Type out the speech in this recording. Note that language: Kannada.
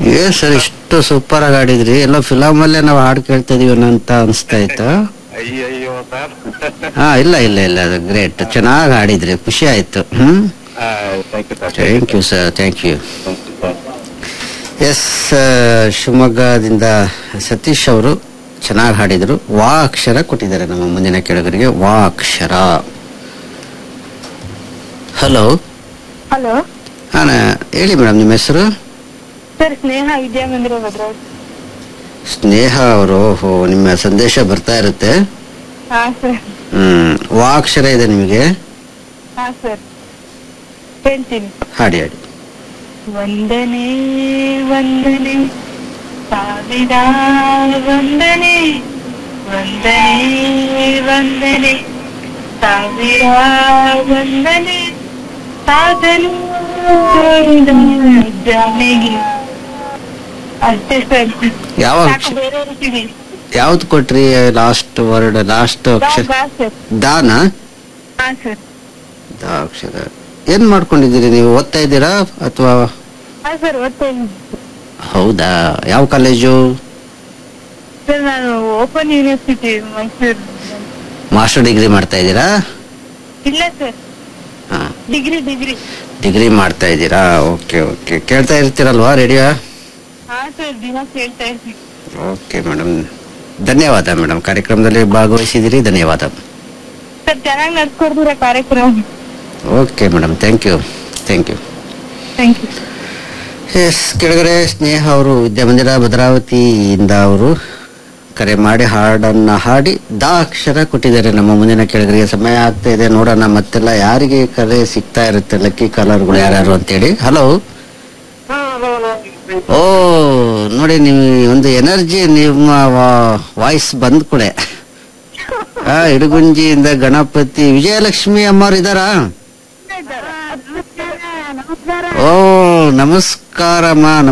ಏ ಸರ್ ಇಷ್ಟು ಸೂಪರ್ ಆಗಿ ಹಾಡಿದ್ರಿ ಎಲ್ಲ ಫಿಲಮ್ ಅಲ್ಲೇ ನಾವು ಹಾಡು ಕೇಳ್ತಾ ಇದೀವಿ ಅಂತ ಅನ್ಸ್ತಾ ಇತ್ತು ಅಯ್ಯಯ್ಯೋ ಸರ್ ಹಾ ಇಲ್ಲ ಇಲ್ಲ ಇಲ್ಲ ಅದು ಗ್ರೇಟ್ ಚೆನ್ನಾಗಿ ಹಾಡಿದ್ರಿ ಖುಷಿ ಆಯ್ತು hmm thank you sir thank you sir thank you yes ಶಿವಮೊಗ್ಗದಿಂದ ಸತೀಶ್ ಅವರು ಚೆನ್ನಾಗಿ ಹಾಡಿದ್ರು ವಾ ಅಕ್ಷರ ಕೊಟ್ಟಿದ್ದಾರೆ ನಮ್ಮ ಮುಂದಿನ ಕೆಳಗರಿಗೆ ವಾ ಅಕ್ಷರ ಹಲೋ ಹಲೋ ಹಾ ಹೇಳಿ ಮೇಡಮ್ ನಿಮ್ಮ ಹೆಸರು ಸರ್ ಸ್ನೇಹ ವಿದ್ಯಾಮಂದಿರ ಭದ್ರಾವತಿ ಸ್ನೇಹ ಅವರು ಓಹೋ ನಿಮ್ಮ ಸಂದೇಶ ಬರ್ತಾ ಇರುತ್ತೆ ಹಾ ಸರ್ ಹ್ಮ್ ವಾ ಅಕ್ಷರ ಇದೆ ನಿಮಗೆ ಹಾ ಸರ್ ಹೇಳ್ತೀನಿ ಹಾಡಿ ಹಾಡಿ ವಂದನೆ ವಂದನೆ ಸಾವಿರ ವಂದನೆ ವಂದನೆ ವಂದನೆ ಸಾವಿರ ವಂದನೆ ಸಾಧನೆ ತೋರಿದ ಜಾನೆಗೆ ಅಷ್ಟೇ ಸರ್ ಯಾವ ಸಾಕು ಅಕ್ಷರ ಬೇರೆ ರೀತಿಗೆ ಯಾವ್ದು ಕೊಟ್ರಿ ಲಾಸ್ಟ್ ವರ್ಡ್ ಲಾಸ್ಟ್ ಅಕ್ಷರ ಬಾ ಸರ್ ದಾನ ಹಾ ಸರ್ ದಾ ಅಕ್ಷರ ಏನ್ ಮಾಡ್ಕೊಂಡಿದ್ದೀರಿ ನೀವು ಓದ್ತಾ ಇದ್ದೀರಾ ಅಥವಾ ಹಾ ಸರ್ ಓದ್ತೇನೆ ಹೌದಾ ಯಾವ ಕಾಲೇಜು ಸರ್ ನಾನು open university Mysuru master degree ಮಾಡ್ತಾ ಇದ್ದೀರಾ ಇಲ್ಲ ಸರ್ ಹಾ ಡಿಗ್ರಿ ಡಿಗ್ರಿ ಡಿಗ್ರಿ ಮಾಡ್ತಾ ಇದ್ದೀರಾ ಓಕೆ ಓಕೆ ಕೇಳ್ತಾ ಇರ್ತೀರಲ್ವಾ ರೇಡಿಯೋ ಹಾ ಸರ್ ದಿನ ಕೇಳ್ತಾ ಇರ್ತೀನಿ ಓಕೆ ಮೇಡಮ್ ಧನ್ಯವಾದ ಮೇಡಮ್ ಕಾರ್ಯಕ್ರಮದಲ್ಲಿ ಭಾಗವಹಿಸಿದಿರಿ ಧನ್ಯವಾದ ಸರ್ ಚೆನ್ನಾಗಿ ನಡ್ಸ್ಕೊಡ್ತೀರ ಕಾರ್ಯಕ್ರಮ okay madam thank you thank you thank you yes ಕೆಳಗಡೆ ಸ್ನೇಹ ಅವರು ವಿದ್ಯಾಮಂದಿರ ಭದ್ರಾವತಿಯಿಂದ ಅವರು ಕರೆ ಮಾಡಿ ಹಾಡನ್ನ ಹಾಡಿ ದಾ ಅಕ್ಷರ ಕೊಟ್ಟಿದ್ದಾರೆ ನಮ್ಮ ಮುಂದಿನ ಕೆಳಗರಿಗೆ ಸಮಯ ಆಗ್ತಾ ಇದೆ ನೋಡೋಣ ಮತ್ತೆಲ್ಲ ಯಾರಿಗೆ ಕರೆ ಸಿಗ್ತಾ ಇರುತ್ತೆ ಲಕ್ಕಿ ಕಾಲರ್ಗಳು ಯಾರ್ಯಾರು ಅಂತೇಳಿ ಹಲೋ ಓ ನೋಡಿ ನೀವು ಒಂದು ಎನರ್ಜಿ ನಿಮ್ಮ ವಾಯ್ಸ್ ಬಂದ್ ಕೂಡ ಆ ಇಡಗುಂಜಿಯಿಂದ ಗಣಪತಿ ವಿಜಯಲಕ್ಷ್ಮಿ ಅಮ್ಮವ್ರು ಇದಾರಾ ನಮಸ್ಕಾರ ಓ ನಮಸ್ಕಾರಮ್ಮ